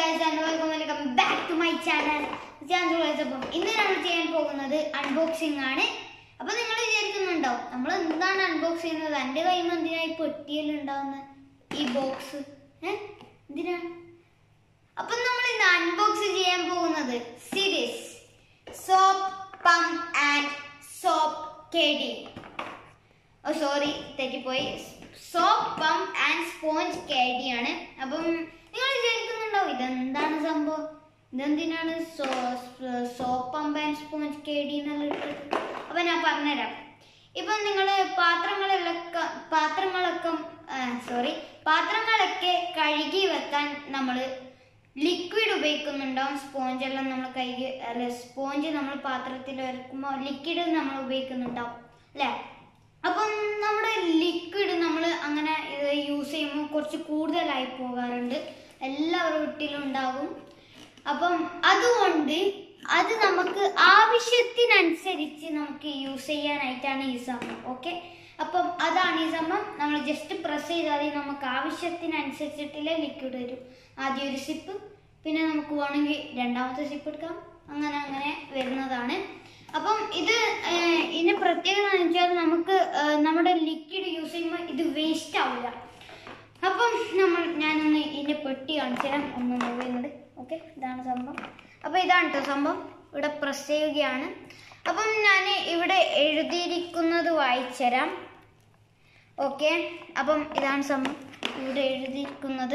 guys and welcome welcome back to my channel channel അപ്പം ഇന്ന് നമ്മൾ ചെയ്യാൻ പോകുന്നത് അൺബോക്സിംഗ് ആണ് അപ്പൊ നിങ്ങൾ വിചാരിക്കുന്നുണ്ടോ നമ്മൾ എന്താണ് അൺബോക്സ് ചെയ്യുന്നത് എൻ്റെ കൈമ എന്തിനാ ഈ പെട്ടിയിലുണ്ടാവുന്ന ഈ ബോക്സ് ഏ എന്തിനാണ് അപ്പൊ നമ്മൾ ഇന്ന് അൺബോക്സ് ചെയ്യാൻ പോകുന്നത് series soap pump and soap caddy oh sorry തെറ്റിപ്പോയി soap pump and sponge caddy ആണ് അപ്പം നിങ്ങൾ വിചാരിക്കുന്നുണ്ടാവും ഇതെന്താണ് സംഭവം ഇതെന്തിനാണ് soap pump and sponge caddy എന്നുള്ളത് അപ്പം ഞാൻ പറഞ്ഞുതരാം ഇപ്പം നിങ്ങൾ പാത്രങ്ങളിലൊക്കെ പാത്രങ്ങളൊക്കെ സോറി പാത്രങ്ങളൊക്കെ കഴുകി വെക്കാൻ നമ്മൾ ലിക്വിഡ് ഉപയോഗിക്കുന്നുണ്ടാവും സ്പോഞ്ച് എല്ലാം നമ്മൾ കൈ അല്ല സ്പോഞ്ച് നമ്മൾ പാത്രത്തിൽ വരക്കുമ്പോൾ ലിക്വിഡ് നമ്മൾ ഉപയോഗിക്കുന്നുണ്ടാവും അല്ലേ അപ്പം നമ്മുടെ ലിക്വിഡ് നമ്മൾ അങ്ങനെ ഇത് യൂസ് ചെയ്യുമ്പോൾ കുറച്ച് കൂടുതലായി പോകാറുണ്ട് എല്ലാവരുടെ വീട്ടിലും ഉണ്ടാകും അപ്പം അതുകൊണ്ട് അത് നമുക്ക് ആവശ്യത്തിനനുസരിച്ച് നമുക്ക് യൂസ് ചെയ്യാനായിട്ടാണ് ഈ സംഭവം ഓക്കെ അപ്പം അതാണ് ഈ സംഭവം നമ്മൾ ജസ്റ്റ് പ്രസ് ചെയ്താൽ മതി നമുക്ക് ആവശ്യത്തിനനുസരിച്ചിട്ടുള്ള ലിക്വിഡ് വരും ആദ്യം ഒരു സിപ്പ് പിന്നെ നമുക്ക് വേണമെങ്കിൽ രണ്ടാമത്തെ സിപ്പ് എടുക്കാം അങ്ങനെ അങ്ങനെ വരുന്നതാണ് അപ്പം ഇത് ഏഹ്, ഇതിന്റെ പ്രത്യേകത എന്ന് വെച്ചാൽ നമുക്ക് ഏഹ്, നമ്മുടെ ലിക്വിഡ് യൂസ് ചെയ്യുമ്പോൾ ഇത് വേസ്റ്റ് ആവില്ല അപ്പം നമ്മൾ ഞാനൊന്ന് ഇതിന്റെ പെട്ടി കാണിച്ചു തരാം ഒന്ന് മൂവ് ചെയ്യുന്നത് ഓക്കെ ഇതാണ് സംഭവം അപ്പോൾ ഇതാണ് കേട്ടോ സംഭവം ഇവിടെ പ്രസ് ചെയ്യുകയാണ് അപ്പം ഞാൻ ഇവിടെ എഴുതിയിരിക്കുന്നത് വായിച്ചു തരാം ഓക്കെ അപ്പം ഇതാണ് സംഭവം ഇവിടെ എഴുതിയിരിക്കുന്നത്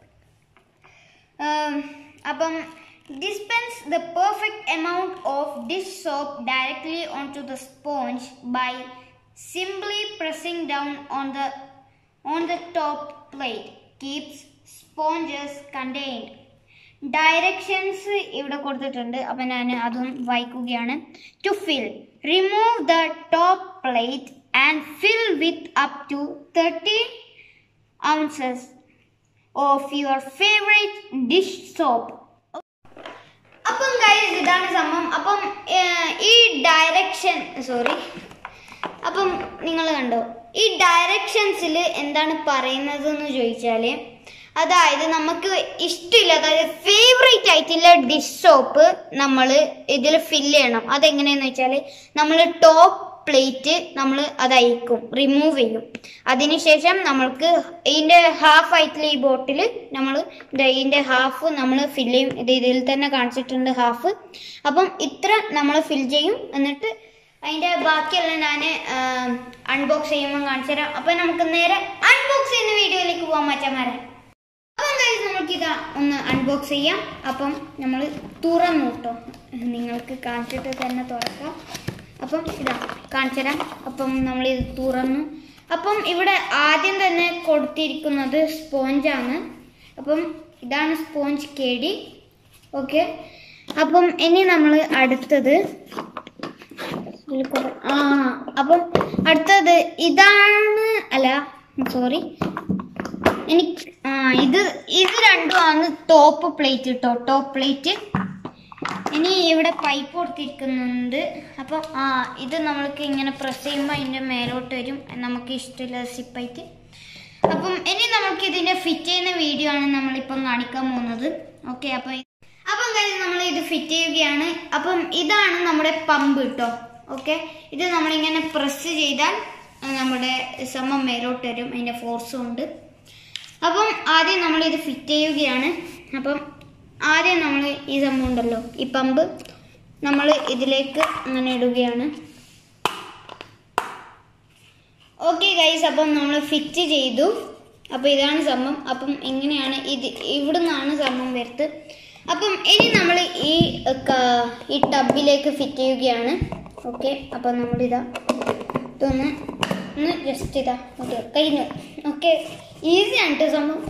Um, അപ്പം dispense the perfect amount of dish soap directly onto the sponge by simply pressing down on the on the top plate keeps sponges contained directions ഇവിടെ കൊടുത്തിട്ടുണ്ട് അപ്പം ഞാൻ അതും വായിക്കുകയാണ് to fill remove the top plate and fill with up to thirty ounces of your favourite dish soap അപ്പം guys ഇതാണ് സംഭവം അപ്പം ഏഹ്, ഈ ഡയറക്ഷൻ സോറി അപ്പം നിങ്ങൾ കണ്ടോ ഈ ഡയറക്ഷൻസിൽ എന്താണ് പറയുന്നത് എന്ന് ചോദിച്ചാൽ അതായത് നമുക്ക് ഇഷ്ടമില്ല അതായത് ഫേവറേറ്റ് ആയിട്ടുള്ള ഡിഷ് സോപ്പ് നമ്മൾ ഇതിൽ ഫില്ല് ചെയ്യണം അതെങ്ങനെയെന്ന് വെച്ചാൽ നമ്മൾ ടോപ്പ് പ്ലേറ്റ് നമ്മൾ അതയക്കും റിമൂവ് ചെയ്യും അതിനുശേഷം നമ്മൾക്ക് ഇതിൻ്റെ ഹാഫ് ആയിട്ടുള്ള ഈ ബോട്ടിൽ നമ്മൾ ഇതിൻ്റെ ഹാഫ് നമ്മൾ ഫില്ല് ചെയ്യും ഇത് ഇതിൽ തന്നെ കാണിച്ചിട്ടുണ്ട് ഹാഫ് അപ്പം ഇത്ര നമ്മൾ ഫിൽ ചെയ്യും എന്നിട്ട് അതിൻ്റെ ബാക്കിയെല്ലാം ഞാൻ അൺബോക്സ് ചെയ്യുമ്പോൾ കാണിച്ചു തരാം അപ്പം നമുക്ക് നേരെ അൺബോക്സ് ചെയ്യുന്ന വീഡിയോയിലേക്ക് പോകാൻ മച്ചന്മാരെ അപ്പം എന്തായാലും നമുക്കിതാ ഒന്ന് അൺബോക്സ് ചെയ്യാം അപ്പം നമ്മൾ തുറന്നു കേട്ടോ നിങ്ങൾക്ക് കാണിച്ചിട്ട് തന്നെ തുറക്കാം അപ്പം ഇതാ കാണിച്ചു തരാം അപ്പം നമ്മളിത് തുറന്നു അപ്പം ഇവിടെ ആദ്യം തന്നെ കൊടുത്തിരിക്കുന്നത് സ്പോഞ്ചാണ് അപ്പം ഇതാണ് സ്പോഞ്ച് കേടി ഓക്കെ അപ്പം ഇനി നമ്മൾ അടുത്തത് ഇതിൽ കുറെ- ആ അപ്പം അടുത്തത് ഇതാണ് അല്ല സോറി എനിക്ക് ആ ഇത് ഇത് രണ്ടുമാണ് ടോപ്പ് പ്ലേറ്റ് കേട്ടോ ടോപ്പ് പ്ലേറ്റ് ഇനി ഇവിടെ പൈപ്പ് കൊടുത്തിരിക്കുന്നുണ്ട് അപ്പം ആ ഇത് നമ്മൾക്ക് ഇങ്ങനെ പ്രസ് ചെയ്യുമ്പോൾ അതിൻ്റെ മേലോട്ട് വരും നമുക്ക് ഇഷ്ടമുള്ള സിപ്പായിട്ട് അപ്പം ഇനി നമുക്ക് ഇതിനെ ഫിറ്റ് ചെയ്യുന്ന വീഡിയോ ആണ് നമ്മളിപ്പം കാണിക്കാൻ പോകുന്നത് ഓക്കെ അപ്പം അപ്പം കാര്യം നമ്മൾ ഇത് ഫിറ്റ് ചെയ്യുകയാണ് അപ്പം ഇതാണ് നമ്മുടെ പമ്പ് കേട്ടോ ഓക്കെ ഇത് നമ്മളിങ്ങനെ പ്രസ് ചെയ്താൽ ആ, നമ്മുടെ സമം മേലോട്ട് വരും അതിൻ്റെ ഫോഴ്സും ഉണ്ട് അപ്പം ആദ്യം നമ്മൾ ഇത് ഫിറ്റ് ചെയ്യുകയാണ് അപ്പം ആദ്യം നമ്മൾ ഈ സംഭവം ഉണ്ടല്ലോ ഈ പമ്പ് നമ്മൾ ഇതിലേക്ക് അങ്ങനെ ഇടുകയാണ് ഓക്കെ ഗൈസ് അപ്പം നമ്മൾ ഫിറ്റ് ചെയ്തു അപ്പോൾ ഇതാണ് സംഭവം അപ്പം ഇങ്ങനെയാണ് ഇത് ഇവിടുന്നാണ് സംഭവം വരുന്നത് അപ്പം ഇനി നമ്മൾ ഈ ക- ഈ ടബിലേക്ക് ഫിറ്റ് ചെയ്യുകയാണ് ഓക്കെ അപ്പം നമ്മളിതാ ഇതൊന്ന് ഒന്ന് ജസ്റ്റ് ഇതാ ഓക്കെ കഴിഞ്ഞു ഓക്കെ ഈസിയാണ് കേട്ടോ സംഭവം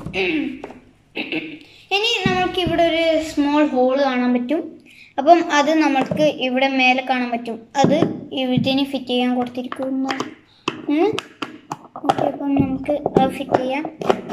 ഇനി നമുക്ക് ഇവിടെ ഒരു സ്മോൾ ഹോൾ കാണാൻ പറ്റും അപ്പം അത് നമ്മൾക്ക് ഇവിടെ മേലെ കാണാൻ പറ്റും അത് ഇതിന് ഫിറ്റ് ചെയ്യാൻ കൊടുത്തിരിക്കുന്നു ഓക്കെ അപ്പം നമുക്ക് അത് ഫിറ്റ് ചെയ്യാം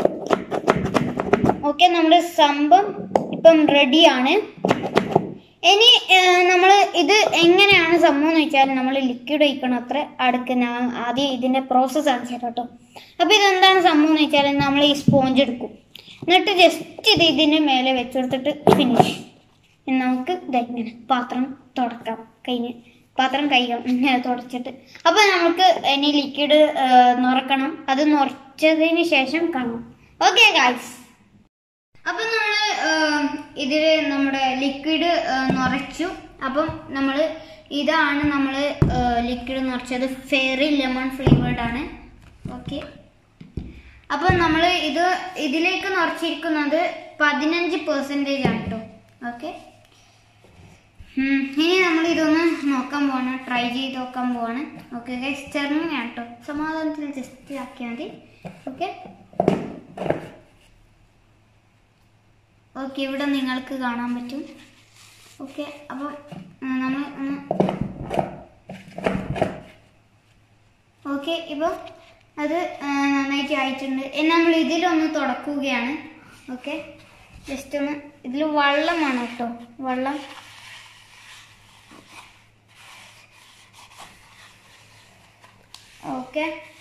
ഓക്കെ നമ്മുടെ സംഭവം ഇപ്പം റെഡിയാണ് ഇനി നമ്മൾ ഇത് എങ്ങനെയാണ് സംഭവം എന്ന് വെച്ചാൽ നമ്മൾ ലിക്വിഡ് ഒഴിക്കണം അത്ര അടുക്കുന്ന ആദ്യം ഇതിൻ്റെ പ്രോസസ്സ് കാണിച്ചു തരാം കേട്ടോ അപ്പോൾ ഇതെന്താണ് സംഭവം എന്ന് വെച്ചാൽ നമ്മൾ ഈ സ്പോഞ്ച് എടുക്കും എന്നിട്ട് ജസ്റ്റ് ഇത് ഇതിന് മേലെ വെച്ചുകൊടുത്തിട്ട് ഫിനിഷ് നമുക്ക് ഇങ്ങനെ പാത്രം തുടക്കാം കഴിഞ്ഞ് പാത്രം കൈകൾ ഇങ്ങനെ തുടച്ചിട്ട് അപ്പോൾ നമുക്ക് ഇനി ലിക്വിഡ് നുറക്കണം അത് നുറച്ചതിന് ശേഷം കാണാം ഓക്കെ ഗായ്സ് അപ്പം നമ്മൾ ഇതിൽ നമ്മുടെ ലിക്വിഡ് നിറച്ചു അപ്പം നമ്മൾ ഇതാണ് നമ്മൾ ലിക്വിഡ് നിറച്ചത് ഫെയറി ലെമൺ ഫ്ലേവേർഡ് ആണ് ഓക്കെ അപ്പം നമ്മൾ ഇത് ഇതിലേക്ക് നിറച്ചിരിക്കുന്നത് പതിനഞ്ച് പെർസെൻറ്റേജ് ആണ് കേട്ടോ ഓക്കെ ഇനി നമ്മൾ ഇതൊന്ന് നോക്കാൻ പോവാണ് ട്രൈ ചെയ്ത് നോക്കാൻ പോവാണ് ഓക്കെ ഗൈസ് ചെറുങ്ങനെയാണ് കേട്ടോ സമാധാനത്തിൽ ജസ്റ്റ് ആക്കിയാൽ മതി ഓക്കെ ഓക്കെ ഇവിടെ നിങ്ങൾക്ക് കാണാൻ പറ്റും ഓക്കെ അപ്പം നമ്മൾ ഒന്ന് ഓക്കെ ഇപ്പോൾ അത് ആ, നന്നായിട്ട് ആയിട്ടുണ്ട് ഇനി നമ്മൾ ഇതിലൊന്ന് തുടക്കുകയാണ് ഓക്കെ ജസ്റ്റ് ഒന്ന് ഇതിൽ വെള്ളമാണ് കേട്ടോ വെള്ളം ഓക്കെ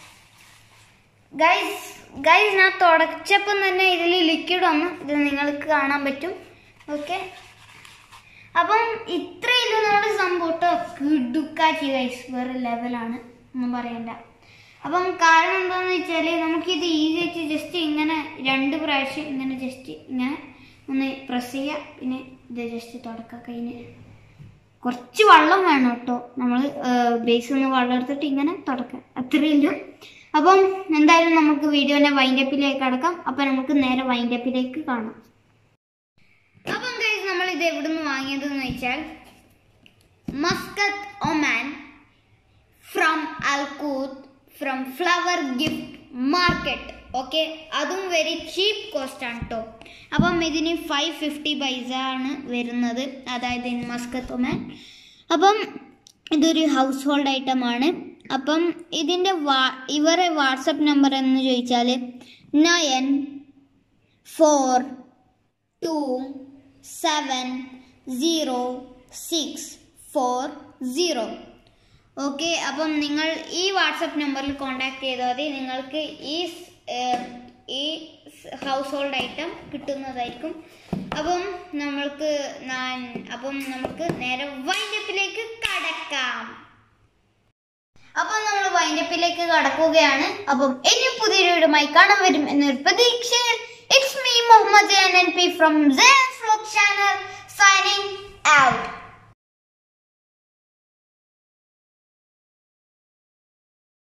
ഗൈസ് ഗൈസ് ഞാൻ തുടച്ചപ്പം തന്നെ ഇതിൽ ലിക്വിഡ് വന്നു ഇത് നിങ്ങൾക്ക് കാണാൻ പറ്റും ഓക്കെ അപ്പം ഇത്രയില്ല നമ്മുടെ സംഭവം കേട്ടോ കിടുക്കാച്ചി ഗൈസ് വേറെ ലെവലാണ് ഒന്നും പറയണ്ട അപ്പം കാരണം എന്താണെന്ന് വെച്ചാൽ നമുക്കിത് ഈസി ആയിട്ട് ജസ്റ്റ് ഇങ്ങനെ രണ്ട് പ്രാവശ്യം ഇങ്ങനെ ജസ്റ്റ് ഇങ്ങനെ ഒന്ന് പ്രസ് ചെയ്യുക പിന്നെ ഇത് ജസ്റ്റ് തുടക്കുക കഴിഞ്ഞ് കുറച്ച് വെള്ളം വേണം കേട്ടോ നമ്മൾ ബേസ് ഒന്ന് വെള്ളം എടുത്തിട്ട് ഇങ്ങനെ തുടക്കുക അത്രയേ ഉള്ളൂ അപ്പം എന്തായാലും നമുക്ക് വീഡിയോനെ വൈൻഡപ്പിലേക്ക് കടക്കാം അപ്പം നമുക്ക് നേരെ വൈൻഡപ്പിലേക്ക് കാണാം അപ്പം guys നമ്മൾ ഇത് എവിടെ നിന്ന് വാങ്ങിയതെന്ന് വെച്ചാൽ Muscat Oman from Al Khoud from flower gift market okay അതും വെരി ചീപ്പ് കോസ്റ്റ് ആണ് കേട്ടോ അപ്പം ഇതിന് ഫൈവ് ഫിഫ്റ്റി പൈസ ആണ് വരുന്നത് അതായത് ഇൻ മസ്കത്ത് ഒമാൻ അപ്പം ഇതൊരു ഹൗസ് ഹോൾഡ് ഐറ്റം ആണ് അപ്പം ഇതിൻ്റെ വാ ഇവരെ വാട്സപ്പ് നമ്പർ എന്ന് ചോദിച്ചാൽ nine four two seven zero six four zero okay അപ്പം നിങ്ങൾ ഈ വാട്സപ്പ് നമ്പറിൽ കോൺടാക്ട് ചെയ്താൽ മതി നിങ്ങൾക്ക് ഈ സ്- ഏർ, ഈ ഹൗസ് ഹോൾഡ് ഐറ്റം കിട്ടുന്നതായിരിക്കും അപ്പം നമ്മൾക്ക് ഞാൻ അപ്പം നമുക്ക് നേരെ വൈൻഡപ്പിലേക്ക് കടക്കാം അപ്പം നമ്മൾ വൈൻഡപ്പിലേക്ക് കടക്കുകയാണ് അപ്പം ഇനി പുതിയൊരു വീടുമായി കാണാൻ വരും എന്നൊരു പ്രതീക്ഷയിൽ it's me Muhammad N N P from